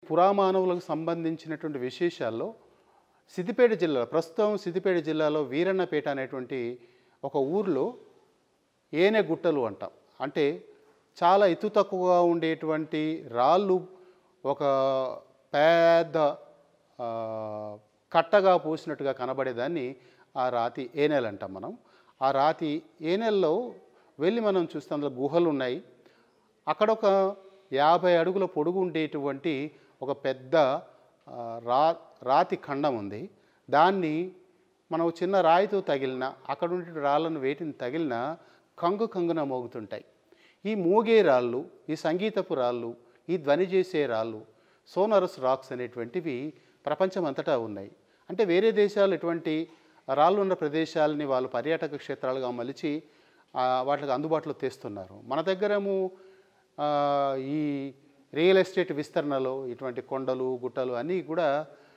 పురామానవులకు సంబంధించినటువంటి విశేషాల్లో సిద్దిపేట జిల్లా ప్రస్తుతం సిద్దిపేట జిల్లాలో వీరన్నపేట అనేటువంటి ఒక ఊర్లో ఏనె గుట్టలు అంటాం అంటే చాలా ఎత్తు తక్కువగా ఉండేటువంటి రాళ్ళు ఒక పెద్ద ఆ, కట్టగా పోసినట్టుగా కనబడేదాన్ని ఆ రాతి ఏనెలు అంటాం మనం ఆ రాతి ఏనెల్లో వెళ్ళి మనం చూస్తే అందులో గుహలు ఉన్నాయి అక్కడ ఒక యాభై అడుగుల పొడుగు ఉండేటువంటి ఒక పెద్ద ఆ, రా రాతి ఖండం ఉంది దాన్ని మనం చిన్న రాయితో తగిలిన అక్కడ ఉండే రాళ్ళను వేటిని తగిలిన కంగు కంగున మోగుతుంటాయి ఈ మోగే రాళ్ళు ఈ సంగీతపు రాళ్ళు ఈ ధ్వని చేసే రాళ్ళు సోనరస్ రాక్స్ అనేటువంటివి ప్రపంచం అంతటా ఉన్నాయి అంటే వేరే దేశాలు ఎటువంటి రాళ్ళు ఉన్న ప్రదేశాలని వాళ్ళు పర్యాటక క్షేత్రాలుగా మలిచి ఆ, వాటికి అందుబాటులో తెస్తున్నారు మన దగ్గరేమో ఆ, ఈ రియల్ ఎస్టేట్ విస్తరణలో ఇటువంటి కొండలు గుట్టలు అన్నీ కూడా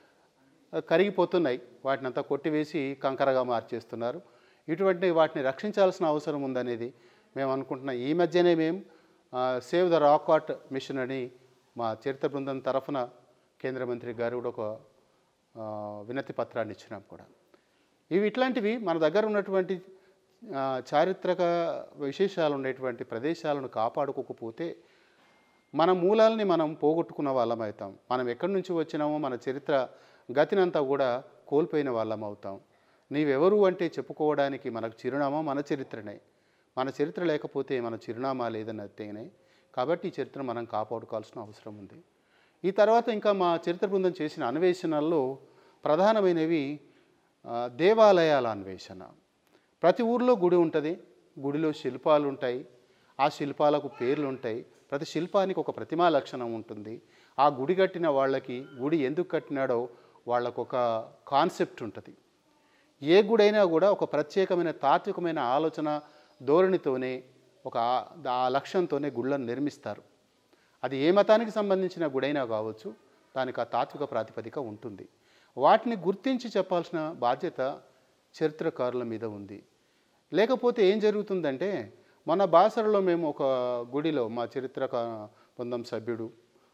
కరిగిపోతున్నాయి వాటిని అంతా కొట్టివేసి కంకరగా మార్చేస్తున్నారు ఇటువంటి వాటిని రక్షించాల్సిన అవసరం ఉందనేది మేము అనుకుంటున్నాం ఈ మధ్యనే మేము save the rock art mission అని మా చరిత్ర బృందం తరఫున కేంద్ర మంత్రి గారు కూడా ఒక ఆ, వినతి పత్రాన్ని ఇచ్చినాం కూడా ఇవి ఇట్లాంటివి మన దగ్గర ఉన్నటువంటి ఆ, చారిత్రక విశేషాలు ఉండేటువంటి ప్రదేశాలను కాపాడుకోకపోతే మన మూలాల్ని మనం పోగొట్టుకున్న వాళ్ళం అవుతాం మనం ఎక్కడి నుంచి వచ్చినామో మన చరిత్ర గతినంతా కూడా కోల్పోయిన వాళ్ళం అవుతాం నీవెవరు అంటే చెప్పుకోవడానికి మనకు చిరునామా మన చరిత్రనే మన చరిత్ర లేకపోతే మన చిరునామా లేదని అత్తేనే కాబట్టి ఈ చరిత్ర మనం కాపాడుకోవాల్సిన అవసరం ఉంది ఈ తర్వాత ఇంకా మా చరిత్ర బృందం చేసిన అన్వేషణల్లో ప్రధానమైనవి ఆ, దేవాలయాల అన్వేషణ ప్రతి ఊర్లో గుడి ఉంటుంది గుడిలో శిల్పాలు ఉంటాయి ఆ శిల్పాలకు పేర్లు ఉంటాయి ప్రతి శిల్పానికి ఒక ప్రతిమా లక్షణం ఉంటుంది ఆ గుడి కట్టిన వాళ్ళకి గుడి ఎందుకు కట్టినాడో వాళ్ళకు ఒక కాన్సెప్ట్ ఉంటుంది ఏ గుడైనా కూడా ఒక ప్రత్యేకమైన తాత్వికమైన ఆలోచన ధోరణితోనే ఒక ఆ- ఆ లక్ష్యంతోనే గుళ్ళను నిర్మిస్తారు అది ఏ మతానికి సంబంధించిన గుడైనా కావచ్చు దానికి ఆ తాత్విక ప్రాతిపదిక ఉంటుంది వాటిని గుర్తించి చెప్పాల్సిన బాధ్యత చరిత్రకారుల మీద ఉంది లేకపోతే ఏం జరుగుతుందంటే మన బాసరలో మేము ఒక గుడిలో మా చరిత్ర బృందం సభ్యుడు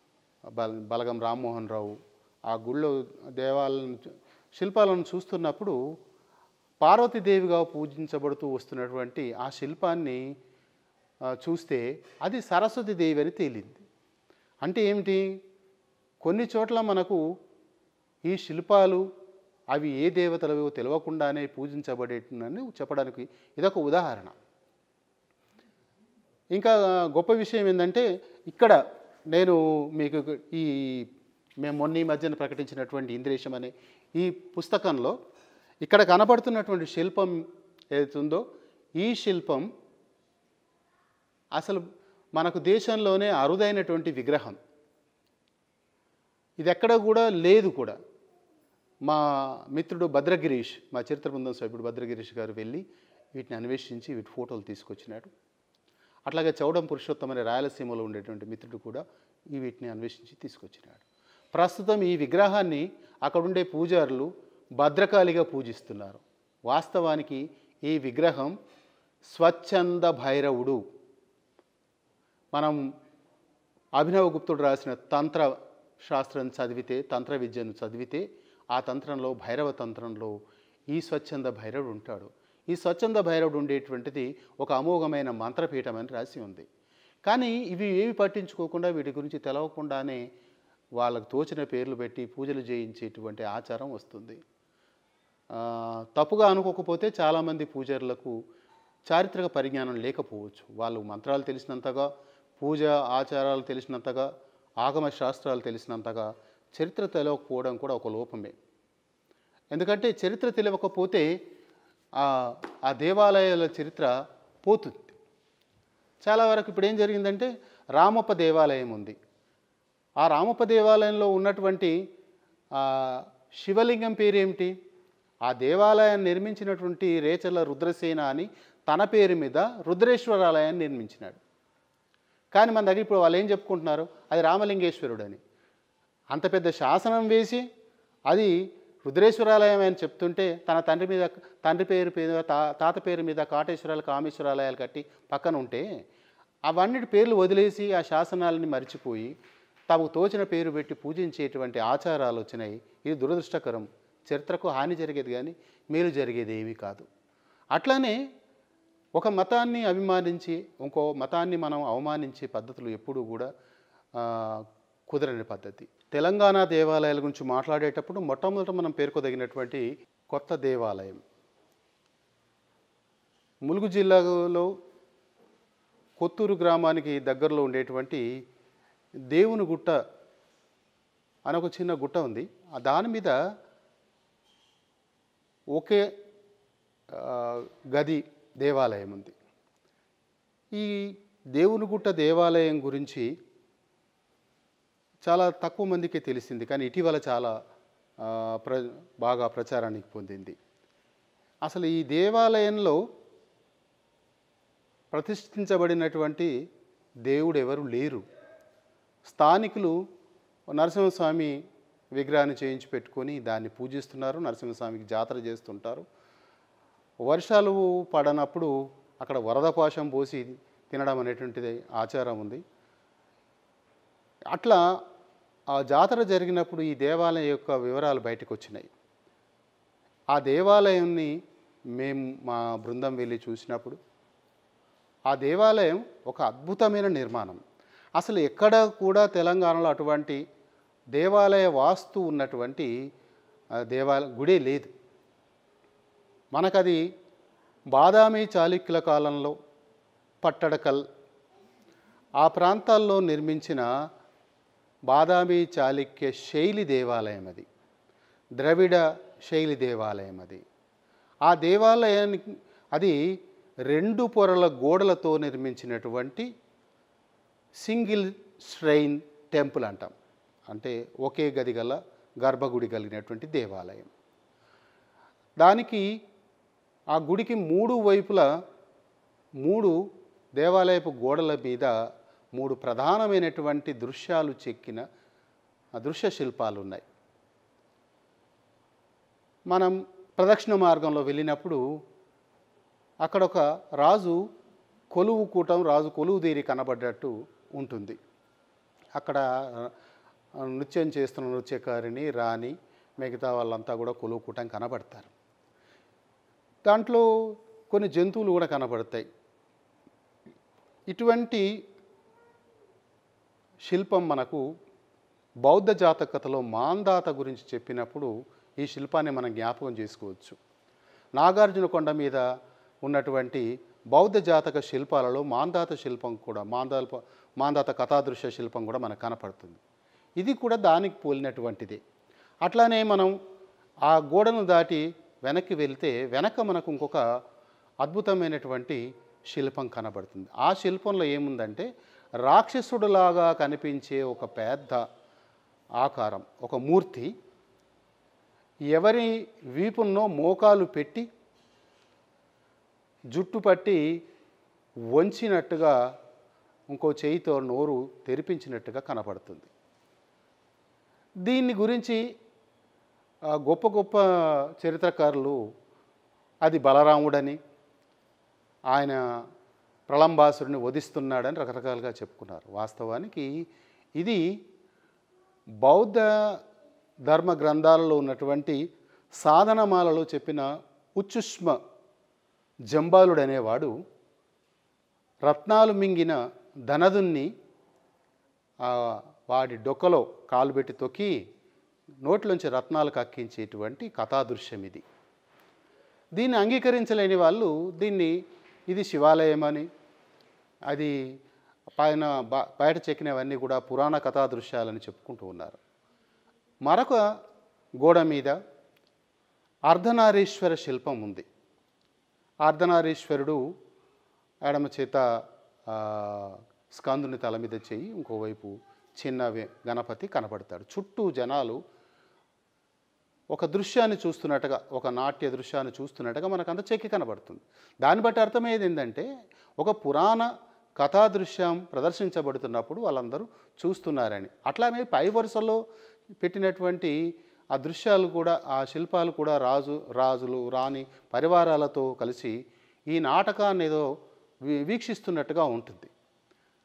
బల బలగం రామ్మోహన్ రావు ఆ గుళ్ళో దేవాలను చూ- శిల్పాలను చూస్తున్నప్పుడు పార్వతీదేవిగా పూజించబడుతూ వస్తున్నటువంటి ఆ శిల్పాన్ని ఆ, చూస్తే అది సరస్వతి దేవి అని తేలింది అంటే ఏమిటి కొన్ని చోట్ల మనకు ఈ శిల్పాలు అవి ఏ దేవతలవో తెలియకుండానే పూజించబడేటని చెప్పడానికి ఇదొక ఉదాహరణ ఇంకా గొప్ప విషయం ఏంటంటే ఇక్కడ నేను మీకు ఈ మేము మొన్న ఈ మధ్యన ప్రకటించినటువంటి ఇంద్రేశం అనే ఈ పుస్తకంలో ఇక్కడ కనబడుతున్నటువంటి శిల్పం ఏదైతుందో ఈ శిల్పం అసలు మనకు దేశంలోనే అరుదైనటువంటి విగ్రహం ఇది ఎక్కడ కూడా లేదు కూడా మా మిత్రుడు భద్రగిరీష్ మా చరిత్ర బృందం సభ్యుడు భద్రగిరీష్ గారు వెళ్ళి వీటిని అన్వేషించి వీటి ఫోటోలు తీసుకొచ్చినాడు అట్లాగే చౌడం పురుషోత్తం అనే రాయలసీమలో ఉండేటువంటి మిత్రుడు కూడా ఈ వీటిని అన్వేషించి తీసుకొచ్చినాడు ప్రస్తుతం ఈ విగ్రహాన్ని అక్కడుండే పూజారులు భద్రకాళిగా పూజిస్తున్నారు వాస్తవానికి ఈ విగ్రహం స్వచ్ఛంద భైరవుడు మనం అభినవ గుప్తుడు రాసిన తంత్ర శాస్త్రం చదివితే తంత్ర విద్యను చదివితే ఆ తంత్రంలో భైరవ తంత్రంలో ఈ స్వచ్ఛంద భైరవుడు ఉంటాడు ఈ స్వచ్ఛంద భైరవుడు ఉండేటువంటిది ఒక అమోఘమైన మంత్రపీఠం అని రాసి ఉంది కానీ ఇవి ఏవి పట్టించుకోకుండా వీటి గురించి తెలవకుండానే వాళ్ళకు తోచిన పేర్లు పెట్టి పూజలు చేయించేటువంటి ఆచారం వస్తుంది ఆ, తప్పుగా అనుకోకపోతే చాలామంది పూజారులకు చారిత్రక పరిజ్ఞానం లేకపోవచ్చు వాళ్ళు మంత్రాలు తెలిసినంతగా పూజ ఆచారాలు తెలిసినంతగా ఆగమ శాస్త్రాలు తెలిసినంతగా చరిత్ర తెలియకపోవడం కూడా ఒక లోపమే ఎందుకంటే చరిత్ర తెలియకపోతే ఆ ఆ దేవాలయాల చరిత్ర పోతుంది చాలా వరకు ఇప్పుడు ఏం జరిగిందంటే రామప్ప దేవాలయం ఉంది ఆ రామప్ప దేవాలయంలో ఉన్నటువంటి ఆ, శివలింగం పేరేమిటి ఆ దేవాలయాన్ని నిర్మించినటువంటి రేచర్ల రుద్రసేన అని తన పేరు మీద రుద్రేశ్వరాలయాన్ని నిర్మించినాడు కానీ మన దగ్గర ఇప్పుడు వాళ్ళు ఏం చెప్పుకుంటున్నారు అది రామలింగేశ్వరుడు అని అంత పెద్ద శాసనం వేసి అది రుద్రేశ్వరాలయం అని చెప్తుంటే తన తండ్రి మీద తండ్రి పేరు మీద తా తాత పేరు మీద కాటేశ్వరాలు కామేశ్వరాలయాలు కట్టి పక్కన ఉంటే అవన్నిటి పేర్లు వదిలేసి ఆ శాసనాలని మర్చిపోయి తమకు తోచిన పేరు పెట్టి పూజించేటువంటి ఆచారాలు వచ్చినాయి ఇది దురదృష్టకరం చరిత్రకు హాని జరిగేది కానీ మేలు జరిగేది ఏమీ కాదు అట్లానే ఒక మతాన్ని అభిమానించి ఇంకో మతాన్ని మనం అవమానించే పద్ధతులు ఎప్పుడూ కూడా ఆ, కుదరని పద్ధతి తెలంగాణ దేవాలయాల గురించి మాట్లాడేటప్పుడు మొట్టమొదట మనం పేర్కొదగినటువంటి కొత్త దేవాలయం ములుగు జిల్లాలో కొత్తూరు గ్రామానికి దగ్గరలో ఉండేటువంటి దేవుని గుట్ట అని ఒక చిన్న గుట్ట ఉంది ఆ దాని మీద ఒకే ఆ, గది దేవాలయం ఉంది ఈ దేవుని గుట్ట దేవాలయం గురించి చాలా తక్కువ మందికి తెలిసింది కానీ ఇటీవల చాలా ఆ, ప్ర బాగా ప్రచారానికి పొందింది అసలు ఈ దేవాలయంలో ప్రతిష్ఠించబడినటువంటి దేవుడు ఎవరు లేరు స్థానికులు నరసింహస్వామి విగ్రహాన్ని చేయించి పెట్టుకొని దాన్ని పూజిస్తున్నారు నరసింహస్వామికి జాతర చేస్తుంటారు వర్షాలు పడనప్పుడు అక్కడ వరద పాశం పోసి తినడం అనేటువంటిది ఆచారం ఉంది అట్లా ఆ జాతర జరిగినప్పుడు ఈ దేవాలయం యొక్క వివరాలు బయటకు వచ్చినాయి ఆ దేవాలయాన్ని మేము మా బృందం వెళ్ళి చూసినప్పుడు ఆ దేవాలయం ఒక అద్భుతమైన నిర్మాణం అసలు ఎక్కడ కూడా తెలంగాణలో అటువంటి దేవాలయ వాస్తు ఉన్నటువంటి ఆ, దేవాలయ గుడే లేదు మనకది బాదామి చాళుక్యుల కాలంలో పట్టడకల్ ఆ ప్రాంతాల్లో నిర్మించిన బాదామి చాళుక్య శైలి దేవాలయం అది ద్రవిడ శైలి దేవాలయం అది ఆ దేవాలయానికి అది రెండు పొరల గోడలతో నిర్మించినటువంటి సింగిల్ శ్రైన్ టెంపుల్ అంటాం అంటే ఒకే గది గల గర్భగుడి కలిగినటువంటి దేవాలయం దానికి ఆ గుడికి మూడు వైపులా మూడు దేవాలయపు గోడల మీద మూడు ప్రధానమైనటువంటి దృశ్యాలు చెక్కిన ఆ దృశ్య శిల్పాలు ఉన్నాయి మనం ప్రదక్షిణ మార్గంలో వెళ్ళినప్పుడు అక్కడ ఒక రాజు కొలువు కూటం రాజు కొలువు తీరి కనబడ్డట్టు ఉంటుంది అక్కడ ఆ, నృత్యం చేస్తున్న నృత్యకారిని రాణి మిగతా వాళ్ళంతా కూడా కొలువు కూటం కనబడతారు దాంట్లో కొన్ని జంతువులు కూడా కనబడతాయి ఇటువంటి శిల్పం మనకు బౌద్ధ జాతకతలో మాందాత గురించి చెప్పినప్పుడు ఈ శిల్పాన్ని మనం జ్ఞాపకం చేసుకోవచ్చు నాగార్జున కొండ మీద ఉన్నటువంటి బౌద్ధ జాతక శిల్పాలలో మాందాత శిల్పం కూడా మాందాత మాందాత కథాదృశ్య శిల్పం కూడా మనకు కనపడుతుంది ఇది కూడా దానికి పోలినటువంటిదే అట్లానే మనం ఆ గోడను దాటి వెనక్కి వెళ్తే వెనక మనకు ఇంకొక అద్భుతమైనటువంటి శిల్పం కనబడుతుంది ఆ శిల్పంలో ఏముందంటే రాక్షసుడులాగా కనిపించే ఒక పెద్ద ఆకారం ఒక మూర్తి ఎవరి వీపున్నో మోకాలు పెట్టి జుట్టు పట్టి వంచినట్టుగా ఇంకో చేయితో నోరు తెరిపించినట్టుగా కనపడుతుంది దీన్ని గురించి ఆ, గొప్ప గొప్ప చరిత్రకారులు అది బలరాముడని ఆయన ప్రళంబాసుడిని వధిస్తున్నాడని రకరకాలుగా చెప్పుకున్నారు వాస్తవానికి ఇది బౌద్ధ ధర్మ గ్రంథాలలో ఉన్నటువంటి సాధనమాలలో చెప్పిన ఉచ్చుష్మ జంబాలుడు అనేవాడు రత్నాలు మింగిన ధనదున్ని ఆ, వాడి డొక్కలో కాలు పెట్టి తొక్కి నోట్లోంచి రత్నాలు కక్కించేటువంటి కథాదృశ్యం ఇది దీన్ని అంగీకరించలేని వాళ్ళు దీన్ని ఇది శివాలయం అని అది పైన బ- బయట చెక్కినవన్నీ కూడా పురాణ కథా దృశ్యాలని చెప్పుకుంటూ ఉన్నారు మరొక గోడ మీద అర్ధనారీశ్వర శిల్పం ఉంది అర్ధనారీశ్వరుడు ఎడమ చేత ఆ, స్కందుని తల మీద చెయ్యి ఇంకోవైపు చిన్న వే- గణపతి కనపడతాడు చుట్టూ జనాలు ఒక దృశ్యాన్ని చూస్తున్నట్టుగా ఒక నాట్య దృశ్యాన్ని చూస్తున్నట్టుగా మనకు అంత చెక్కి కనబడుతుంది దాన్ని బట్టి అర్థమయ్యేది ఏంటంటే ఒక పురాణ కథా దృశ్యం ప్రదర్శించబడుతున్నప్పుడు వాళ్ళందరూ చూస్తున్నారని అట్లానే పై వరుసలో పెట్టినటువంటి ఆ దృశ్యాలు కూడా ఆ శిల్పాలు కూడా రాజు రాజులు రాణి పరివారాలతో కలిసి ఈ నాటకాన్ని ఏదో వీ- వీక్షిస్తున్నట్టుగా ఉంటుంది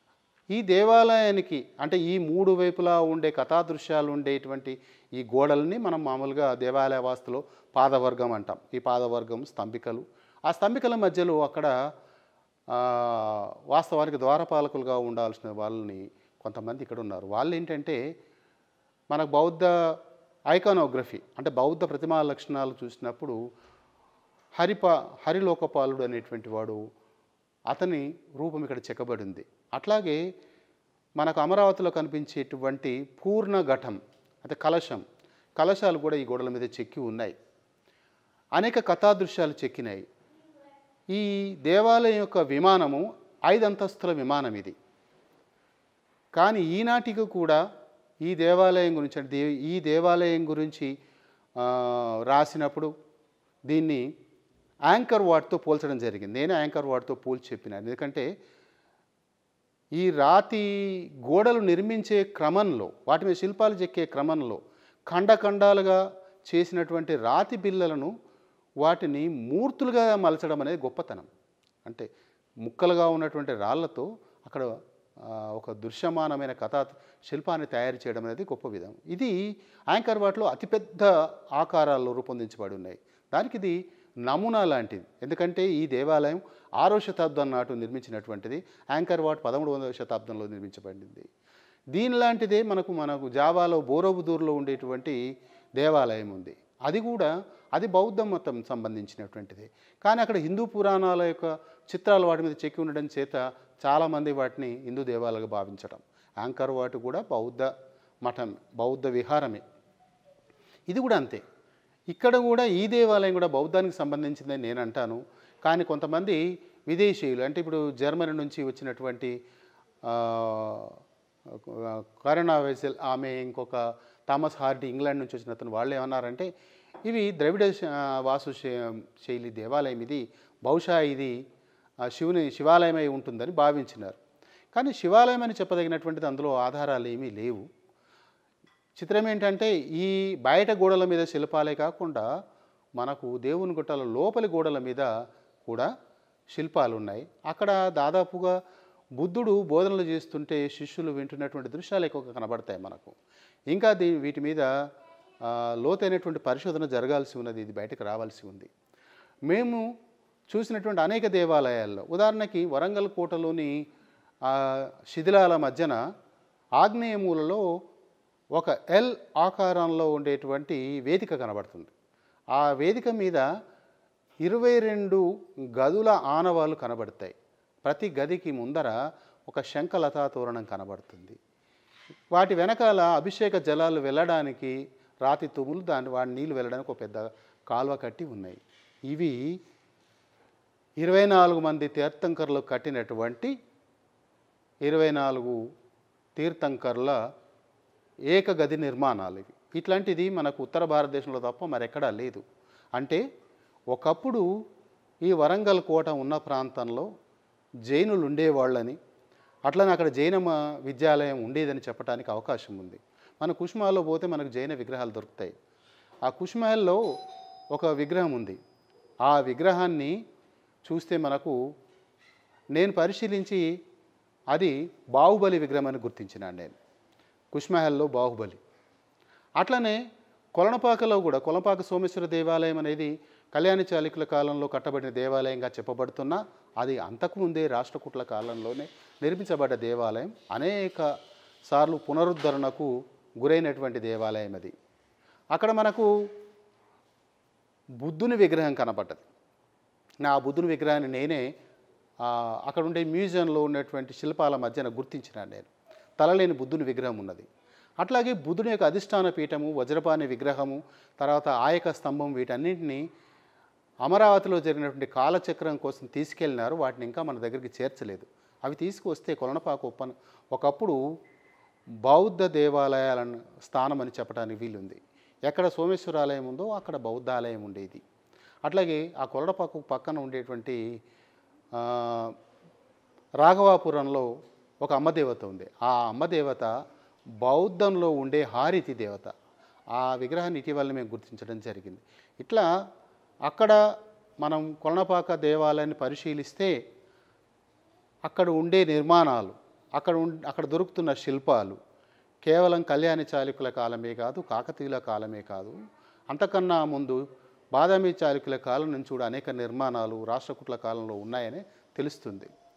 ఈ దేవాలయానికి అంటే ఈ మూడు వైపులా ఉండే కథాదృశ్యాలు ఉండేటువంటి ఈ గోడల్ని మనం మామూలుగా దేవాలయ వాస్తులో పాదవర్గం అంటాం ఈ పాదవర్గం స్తంభికలు ఆ స్తంభికల మధ్యలో అక్కడ ఆ, వాస్తవానికి ద్వారపాలకులుగా ఉండాల్సిన వాళ్ళని కొంతమంది ఇక్కడ ఉన్నారు వాళ్ళు ఏంటంటే మనకు బౌద్ధ ఐకానోగ్రఫీ అంటే బౌద్ధ ప్రతిమా లక్షణాలు చూసినప్పుడు హరిప హరిలోకపాలుడు అనేటువంటి వాడు అతని రూపం ఇక్కడ చెక్కబడింది అట్లాగే మనకు అమరావతిలో కనిపించేటువంటి పూర్ణ ఘటం అంటే కలశం కలశాలు కూడా ఈ గోడల మీద చెక్కి ఉన్నాయి అనేక కథాదృశ్యాలు చెక్కినాయి ఈ దేవాలయం యొక్క విమానము ఐదు అంతస్తుల విమానం ఇది కానీ ఈనాటికి కూడా ఈ దేవాలయం గురించి అంటే దే- ఈ దేవాలయం గురించి ఆ, రాసినప్పుడు దీన్ని యాంకర్ వార్డ్తో పోల్చడం జరిగింది నేను యాంకర్ వార్డ్తో పోల్చి చెప్పినాను ఎందుకంటే ఈ రాతి గోడలు నిర్మించే క్రమంలో వాటి మీద శిల్పాలు చెక్కే క్రమంలో ఖండఖండాలుగా చేసినటువంటి రాతి బిళ్ళలను వాటిని మూర్తులుగా మలచడం అనేది గొప్పతనం అంటే ముక్కలుగా ఉన్నటువంటి రాళ్లతో అక్కడ ఆ, ఒక దృశ్యమానమైన కథా శిల్పాన్ని తయారు చేయడం అనేది గొప్ప విధం ఇది యాంకర్ వాటిలో అతిపెద్ద ఆకారాల్లో రూపొందించబడి ఉన్నాయి దానికి ఇది నమూనా లాంటిది ఎందుకంటే ఈ దేవాలయం ఆరో శతాబ్దం నాటు నిర్మించినటువంటిది యాంకర్ వాట్ పదమూడు వందల శతాబ్దంలో నిర్మించబడింది దీనిలాంటిదే మనకు మనకు జావాలో బోరోబుదూర్లో ఉండేటువంటి దేవాలయం ఉంది అది కూడా అది బౌద్ధ మతం సంబంధించినటువంటిది కానీ అక్కడ హిందూ పురాణాల యొక్క చిత్రాలు వాటి మీద చెక్కి ఉండడం చేత చాలామంది వాటిని హిందూ దేవాలయంగా భావించడం యాంకర్ వాటి కూడా బౌద్ధ మఠం బౌద్ధ విహారమే ఇది కూడా అంతే ఇక్కడ కూడా ఈ దేవాలయం కూడా బౌద్ధానికి సంబంధించిందని నేను అంటాను కానీ కొంతమంది విదేశీయులు అంటే ఇప్పుడు జర్మనీ నుంచి వచ్చినటువంటి ఆ, కరుణా వెసెల్ ఆమె ఇంకొక థామస్ హార్డీ ఇంగ్లాండ్ నుంచి వచ్చిన అతను వాళ్ళు ఏమన్నారంటే ఇవి ద్రవిడ శ- వాసు శై- శైలి దేవాలయం ఇది బహుశా ఇది ఆ, శివుని శివాలయమై ఉంటుందని భావించినారు కానీ శివాలయం అని చెప్పదగినటువంటిది అందులో ఆధారాలు ఏమీ లేవు చిత్రం ఏంటంటే ఈ బయట గోడల మీద శిల్పాలే కాకుండా మనకు దేవుని గుట్టల లోపలి గోడల మీద కూడా శిల్పాలు ఉన్నాయి అక్కడ దాదాపుగా బుద్ధుడు బోధనలు చేస్తుంటే శిష్యులు వింటున్నటువంటి దృశ్యాలు ఎక్కువగా కనబడతాయి మనకు ఇంకా దీ వీటి మీద ఆ, లోతైనటువంటి పరిశోధన జరగాల్సి ఉన్నది ఇది బయటకు రావాల్సి ఉంది మేము చూసినటువంటి అనేక దేవాలయాల్లో ఉదాహరణకి వరంగల్ కోటలోని ఆ, శిథిలాల మధ్యన ఆగ్నేయ మూలలో ఒక ఎల్ ఆకారంలో ఉండేటువంటి వేదిక కనబడుతుంది ఆ వేదిక మీద ఇరవై రెండు గదుల ఆనవాళ్ళు కనబడతాయి ప్రతి గదికి ముందర ఒక శంఖలతా తోరణం కనబడుతుంది వాటి వెనకాల అభిషేక జలాలు వెళ్ళడానికి రాతి తుమ్ములు దాని వాడి నీళ్ళు వెళ్ళడానికి ఒక పెద్ద కాలువ కట్టి ఉన్నాయి ఇవి ఇరవై నాలుగు మంది తీర్థంకర్లు కట్టినటువంటి ఇరవై నాలుగు తీర్థంకర్ల ఏకగది నిర్మాణాలు ఇవి ఇట్లాంటిది మనకు ఉత్తర భారతదేశంలో తప్ప మరెక్కడా లేదు అంటే ఒకప్పుడు ఈ వరంగల్ కోట ఉన్న ప్రాంతంలో జైనులు ఉండేవాళ్ళని అట్లనే అక్కడ జైన మ- విద్యాలయం ఉండేదని చెప్పడానికి అవకాశం ఉంది మన కుష్మాలో పోతే మనకు జైన విగ్రహాలు దొరుకుతాయి ఆ కుష్మహల్లో ఒక విగ్రహం ఉంది ఆ విగ్రహాన్ని చూస్తే మనకు నేను పరిశీలించి అది బాహుబలి విగ్రహం అని గుర్తించినాను నేను కుష్మహల్లో బాహుబలి అట్లనే కొలనపాకలో కూడా కొలనపాక సోమేశ్వర దేవాలయం అనేది కళ్యాణ చాళుక్యుల కాలంలో కట్టబడిన దేవాలయంగా చెప్పబడుతున్నా అది అంతకుముందే రాష్ట్రకూట్ల కాలంలోనే నిర్మించబడ్డ దేవాలయం అనేక సార్లు పునరుద్ధరణకు గురైనటువంటి దేవాలయం అది అక్కడ మనకు బుద్ధుని విగ్రహం కనబడ్డది నా బుద్ధుని విగ్రహాన్ని నేనే ఆ, అక్కడ ఉండే మ్యూజియంలో ఉన్నటువంటి శిల్పాల మధ్యన గుర్తించినాను నేను తలలేని బుద్ధుని విగ్రహం ఉన్నది అట్లాగే బుద్ధుని యొక్క అధిష్టాన పీఠము వజ్రపాణి విగ్రహము తర్వాత ఆయక స్తంభం వీటన్నింటినీ అమరావతిలో జరిగినటువంటి కాలచక్రం కోసం తీసుకెళ్ళినారు వాటిని ఇంకా మన దగ్గరికి చేర్చలేదు అవి తీసుకువస్తే కొలనపాక ఒప్పన ఒకప్పుడు బౌద్ధ దేవాలయాల స్థానం అని చెప్పడానికి వీలుంది ఎక్కడ సోమేశ్వరాలయం ఉందో అక్కడ బౌద్ధ ఆలయం ఉండేది అట్లాగే ఆ కొలడపాకు పక్కన ఉండేటువంటి ఆ, రాఘవాపురంలో ఒక అమ్మదేవత ఉంది ఆ అమ్మదేవత బౌద్ధంలో ఉండే హారితి దేవత ఆ విగ్రహాన్ని ఇటీవల మేము గుర్తించడం జరిగింది ఇట్లా అక్కడ మనం కొలనపాక దేవాలయాన్ని పరిశీలిస్తే అక్కడ ఉండే నిర్మాణాలు అక్కడ ఉం- అక్కడ దొరుకుతున్న శిల్పాలు కేవలం కళ్యాణి చాళుక్యుల కాలమే కాదు కాకతీయుల కాలమే కాదు అంతకన్నా ముందు బాదామి చాళుక్యుల కాలం నుంచి కూడా అనేక నిర్మాణాలు రాష్ట్రకూట్ల కాలంలో ఉన్నాయని తెలుస్తుంది